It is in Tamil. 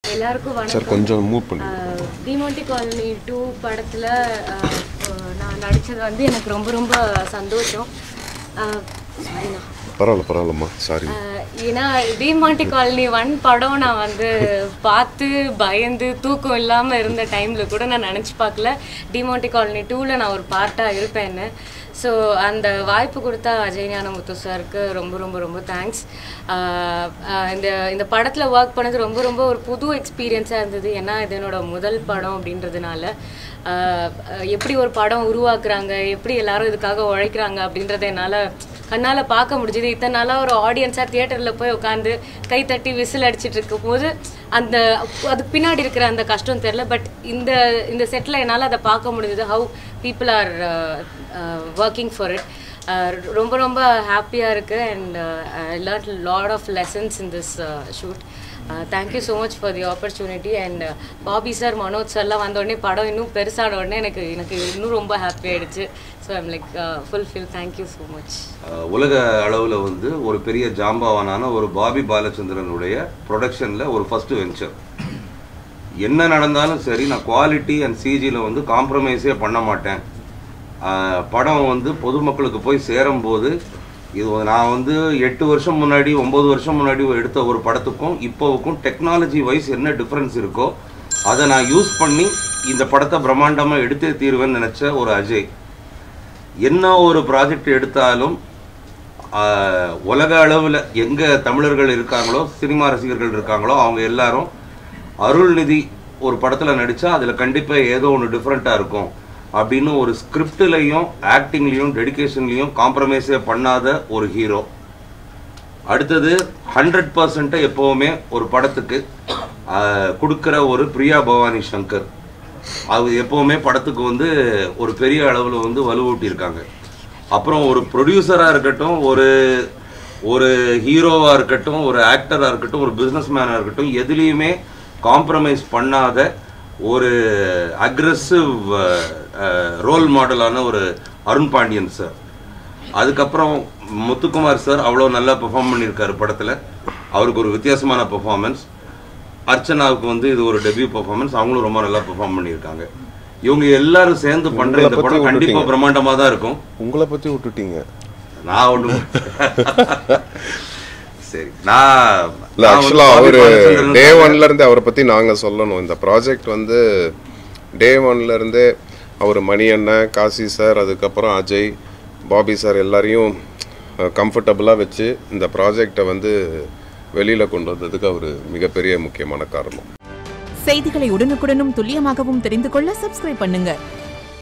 எல்லாருக்கும் சார் வணக்கம் கொஞ்சம் மூவ் பண்ணி டிமோண்டி காலனி டூ படத்தில் நான் நடித்தது வந்து எனக்கு ரொம்ப ரொம்ப சந்தோஷம் அஹ், சாரிண்ணா பரவாயில்ல பரவாயில்லம்மா சாரி அஹ், ஏன்னா டிமாண்டி காலனி ஒன் படம் நான் வந்து பார்த்து பயந்து தூக்கம் இல்லாமல் இருந்த டைமில் கூட நான் நினச்சி பார்க்கல டிமாண்டி காலனி டூவில் நான் ஒரு பார்ட்டாக இருப்பேன்னு ஸோ அந்த வாய்ப்பு கொடுத்தா அஜய் ஞானமுத்து சாருக்கு ரொம்ப ரொம்ப ரொம்ப தேங்க்ஸ் இந்த இந்த படத்தில் ஒர்க் பண்ணது ரொம்ப ரொம்ப ஒரு புது எக்ஸ்பீரியன்ஸாக இருந்தது ஏன்னா இது என்னோட முதல் படம் அப்படின்றதுனால ஆஹ் அஹ் எப்படி ஒரு படம் உருவாக்குறாங்க எப்படி எல்லாரும் இதுக்காக உழைக்கிறாங்க அப்படின்றத என்னால் கண்ணால் பார்க்க முடிஞ்சது இத்தனை நாளாக ஒரு ஆடியன்ஸாக தியேட்டரில் போய் உட்காந்து கை தட்டி விசில் அடிச்சிட்டு இருக்கும் போது அந்த அதுக்கு பின்னாடி இருக்கிற அந்த கஷ்டம் தெரில பட் இந்த இந்த செட்டில் என்னால் அதை பார்க்க முடிஞ்சது how people are working for it ரொம்ப ரொம்ப ஹாப்பியாக இருக்குது and I learn lot of lessons in this shoot thank you so much for the opportunity and Bobby sir Manoj சார்லாம் வந்த உடனே படம் இன்னும் பெருசான உடனே எனக்கு எனக்கு இன்னும் ரொம்ப ஹாப்பி ஆயிடுச்சு so I'm like fulfil thank you so much ah உலக அளவில் வந்து ஒரு பெரிய ஜாம்பவானான ஒரு பாபி பாலச்சந்திரனுடைய ப்ரொடக்ஷனில் ஒரு ஃபர்ஸ்ட் வெஞ்சர் என்ன நடந்தாலும் சரி நான் குவாலிட்டி அண்ட் சிஜியில் வந்து காம்ப்ரமைஸே பண்ண மாட்டேன் அஹ் படம் வந்து பொதுமக்களுக்கு போய் சேரும்போது இது நான் வந்து எட்டு வருஷம் முன்னாடி ஒம்பது வருஷம் முன்னாடி எடுத்த ஒரு படத்துக்கும் இப்போவுக்கும் டெக்னாலஜி வைஸ் என்ன டிஃப்ரென்ஸ் இருக்கோ அதை நான் யூஸ் பண்ணி இந்த படத்தை பிரம்மாண்டமாக எடுத்தே தீருவேன்னு நினச்ச ஒரு அஜய் என்ன ஒரு ப்ராஜெக்ட் எடுத்தாலும் ஆஹ், உலக அளவில் எங்கே தமிழர்கள் இருக்காங்களோ சினிமா ரசிகர்கள் இருக்காங்களோ அவங்க எல்லாரும் அருள்நிதி ஒரு படத்தில் நடித்தா அதில் கண்டிப்பாக ஏதோ ஒன்று டிஃப்ரெண்ட்டாக இருக்கும் அப்படின்னு ஒரு ஸ்கிரிப்ட்லையும் ஆக்டிங்லேயும் டெடிகேஷன்லேயும் காம்ப்ரமைஸே பண்ணாத ஒரு ஹீரோ அடுத்தது ஹண்ட்ரட் பர்சன்ட்டை எப்போவுமே ஒரு படத்துக்கு ஆஹ், கொடுக்கிற ஒரு பிரியா பவானி சங்கர் அது எப்போவுமே படத்துக்கு வந்து ஒரு பெரிய அளவில் வந்து வலுவூட்டியிருக்காங்க அப்புறம் ஒரு ப்ரொடியூசராக இருக்கட்டும் ஒரு ஒரு ஹீரோவாக இருக்கட்டும் ஒரு ஆக்டராக இருக்கட்டும் ஒரு பிஸ்னஸ் மேனாக இருக்கட்டும் எதுலேயுமே காம்ப்ரமைஸ் பண்ணாத ஒரு அக்ரெசிவ் ரோல் மாடலான ஒரு அருண் பாண்டியன் சார் அதுக்கப்புறம் முத்துக்குமார் சார் அவ்வளோ நல்லா பெர்ஃபார்ம் பண்ணியிருக்காரு படத்தில் அவருக்கு ஒரு வித்தியாசமான பெர்ஃபார்மன்ஸ் அர்ச்சனாவுக்கு வந்து இது ஒரு டெபியூ பெர்ஃபார்மன்ஸ் அவங்களும் ரொம்ப நல்லா பெர்ஃபார்ம் பண்ணியிருக்காங்க இவங்க எல்லாரும் சேர்ந்து பண்ற உங்களை இந்த பத்தி படம் கண்டிப்பா விட்டுட்டீங்க. பிரம்மாண்டமா தான் இருக்கும் உங்களை பற்றி விட்டுட்டீங்க நான் ஒண்ணு சரி நான் இல்லை நான் வந்து ஆக்சுவலாக பாபி அவர் பாலச்சந்திரன் டே சார் ஒன்ல இருந்து அவரை பற்றி நாங்கள் சொல்லணும் இந்த ப்ராஜெக்ட் வந்து டே ஒன்ல இருந்தே அவர் மணி அண்ணன் காசி சார் அதுக்கப்புறம் அஜய் பாபி சார் எல்லாரையும் கம்ஃபர்டபுளாக வச்சு இந்த ப்ராஜெக்டை வந்து வெளியில் கொண்டு வந்ததுக்கு அவர் மிகப்பெரிய முக்கியமான காரணம் செய்திகளை உடனுக்குடனும் துல்லியமாகவும் தெரிந்து கொள்ள சப்ஸ்கிரைப் பண்ணுங்க